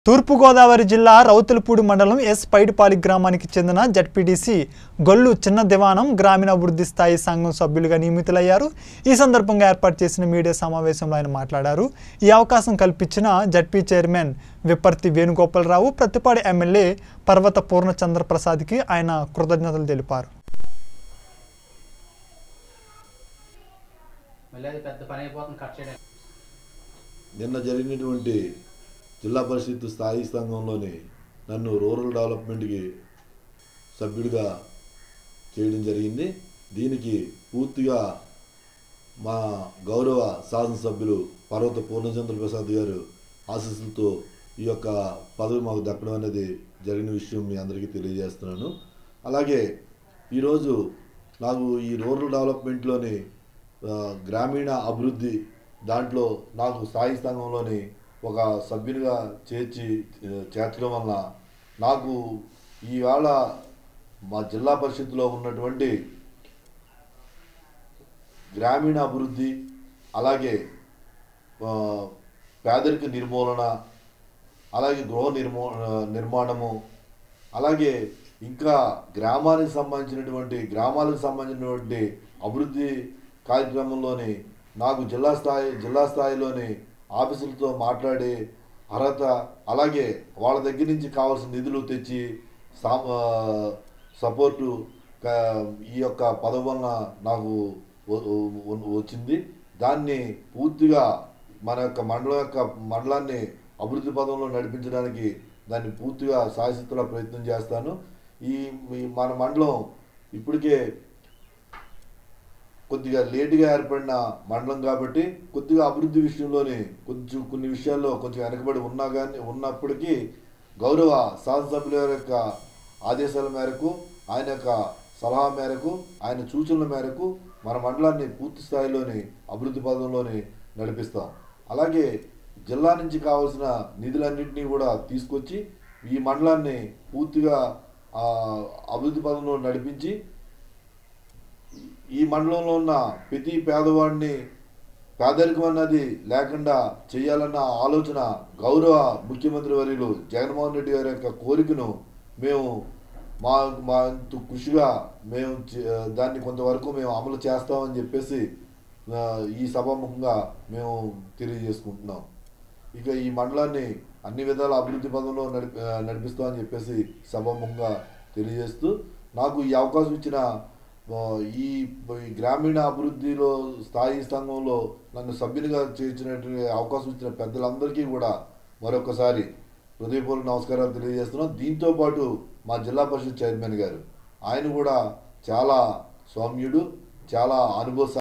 తూర్పుగోదావరి జిల్లా రౌతులపూడి మండలం ఎస్ పైడిపాలి గ్రామానికి చెందిన జడ్పీటీసీ గొల్లు చిన్న దివానం గ్రామీణాభివృద్ధి స్థాయి సంఘం సభ్యులుగా నియమితులయ్యారు ఈ సందర్భంగా ఏర్పాటు చేసిన మీడియా సమావేశంలో ఆయన మాట్లాడారు ఈ అవకాశం కల్పించిన ZP chairman Vipparthi Venugopalarao Prathipadi MLA Parvatha Purnachandra ప్రసాద్కి ఆయన కృతజ్ఞతలు తెలిపారు మళ్ళీ అది పెద్ద పని అయిపోతుంది కట్ చేయడానికి నిన్న జరిగినటువంటి జిల్లా పరిషత్ స్థాయి సంఘంలోని నన్ను రూరల్ డెవలప్మెంట్కి సభ్యుడిగా చేయడం జరిగింది దీనికి పూర్తిగా మా గౌరవ శాసనసభ్యులు పర్వత పూర్ణచంద్ర ప్రసాద్ గారు ఆశీస్సులతో ఈ యొక్క పదవి మాకు దక్కడం అనేది జరిగిన విషయం మీ అందరికీ తెలియజేస్తున్నాను అలాగే ఈరోజు నాకు ఈ రూరల్ డెవలప్మెంట్లోని ఆ, గ్రామీణ అభివృద్ధి దాంట్లో నాకు స్థాయి సంఘంలోని ఒక సభ్యునిగా చేర్చి ఆ, చేర్చడం వలన నాకు ఈవేళ మా జిల్లా పరిషత్తులో ఉన్నటువంటి గ్రామీణ అభివృద్ధి అలాగే ఆ, పేదరిక నిర్మూలన అలాగే గృహ నిర్మూ ఆ, నిర్మాణము అలాగే ఇంకా గ్రామానికి సంబంధించినటువంటి గ్రామాలకు సంబంధించినటువంటి అభివృద్ధి కార్యక్రమంలోని నాకు జిల్లా స్థాయి జిల్లా స్థాయిలోని ఆఫీసులతో మాట్లాడి అర్హత అలాగే వాళ్ళ దగ్గర నుంచి కావాల్సిన నిధులు తెచ్చి సా ఆ, సపోర్టు క- ఈ యొక్క పదవి వలన నాకు వ- వ- వచ్చింది దాన్ని పూర్తిగా మన యొక్క మండలం యొక్క మండలాన్ని అభివృద్ధి పదంలో నడిపించడానికి దాన్ని పూర్తిగా సాయశక్తుల ప్రయత్నం చేస్తాను ఈ ఈ మన మండలం ఇప్పటికే కొద్దిగా లేటుగా ఏర్పడిన మండలం కాబట్టి కొద్దిగా అభివృద్ధి విషయంలోనే కొంచెం కొన్ని విషయాల్లో కొంచెం వెనకబడి ఉన్నా కానీ ఉన్నప్పటికీ గౌరవ శాసనసభ్యుల వారి యొక్క ఆదేశాల మేరకు ఆయన యొక్క సలహా మేరకు ఆయన సూచనల మేరకు మన మండలాన్ని పూర్తి స్థాయిలోని అభివృద్ధి పదంలోని నడిపిస్తాం అలాగే జిల్లా నుంచి కావాల్సిన నిధులన్నింటినీ కూడా తీసుకొచ్చి ఈ మండలాన్ని పూర్తిగా ఆ, అభివృద్ధి పదంలో నడిపించి ఈ మండలంలో ఉన్న ప్రతి పేదవాడిని పేదరికం అన్నది లేకుండా చేయాలన్న ఆలోచన గౌరవ ముఖ్యమంత్రి వర్యులు జగన్మోహన్ రెడ్డి గారి యొక్క కోరికను మేము మా మా వంతు కృషిగా మేము చే- దాన్ని కొంతవరకు మేము అమలు చేస్తామని చెప్పేసి ఆ, ఈ సభాముఖంగా మేము తెలియజేసుకుంటున్నాం ఇక ఈ మండలాన్ని అన్ని విధాల అభివృద్ధి పదంలో నడిపి ఆ, నడిపిస్తామని చెప్పేసి సభాముఖంగా తెలియజేస్తూ నాకు ఈ అవకాశం ఇచ్చిన ఆ, ఈ ఈ గ్రామీణ అభివృద్ధిలో స్థాయి సంఘంలో నన్ను సభ్యునిగా చేర్చినటువంటి అవకాశం ఇచ్చిన పెద్దలందరికీ కూడా మరొకసారి హృదయపూర్వక నమస్కారాలు తెలియజేస్తున్నాం దీంతో పాటు మా జిల్లా పరిషత్ చైర్మన్ గారు ఆయన కూడా చాలా సౌమ్యుడు చాలా అనుభవ